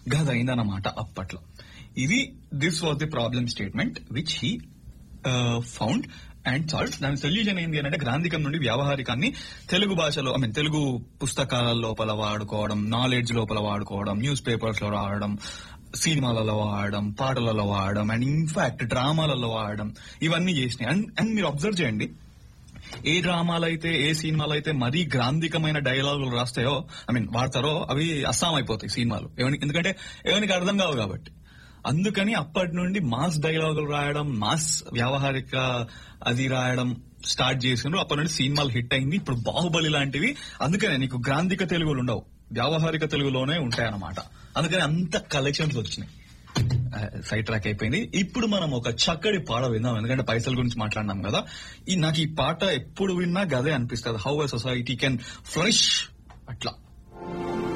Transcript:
గది అయిందన్నమాట అప్పట్లో ఇది this was the problem statement which he found and solve దాని సొల్యూషన్ ఏంటి అంటే గ్రాంధికం నుండి వ్యావహారికాన్ని తెలుగు భాషలో ఐ మీన్ తెలుగు పుస్తకాల లోపల వాడుకోవడం నాలెడ్జ్ లోపల వాడుకోవడం న్యూస్ పేపర్స్ లో వాడడం సినిమాలలో వాడడం పాటలలో వాడడం అండ్ ఇన్ఫాక్ట్ డ్రామాలలో వాడడం ఇవన్నీ చేసినాయి అండ్ అండ్ మీరు అబ్జర్వ్ చేయండి ఏ డ్రామాలు అయితే ఏ సినిమాలు అయితే మరీ గ్రాంధికమైన డైలాగులు రాస్తాయో ఐ మీన్ వాడతారో అవి అస్సాం అయిపోతాయి సినిమాలు ఎవరి ఎందుకంటే ఎవరికి అర్థం కావు కాబట్టి అందుకని అప్పటి నుండి మాస్ డైలాగులు రాయడం మాస్ వ్యావహారిక అది రాయడం స్టార్ట్ చేసిండ్రు అప్పటి నుండి సినిమాలు హిట్ అయింది ఇప్పుడు బాహుబలి లాంటివి అందుకనే నీకు గ్రాంధిక తెలుగులు ఉండవు వ్యావహారిక తెలుగులోనే ఉంటాయన్నమాట అందుకని అంత కలెక్షన్స్ వచ్చినాయి సైడ్ ట్రాక్ అయిపోయింది ఇప్పుడు మనం ఒక చక్కటి పాట విందాం ఎందుకంటే పైసల గురించి మాట్లాడినాం కదా ఈ నాకు ఈ పాట ఎప్పుడు విన్నా గదే అనిపిస్తుంది how a society can flourish అట్లా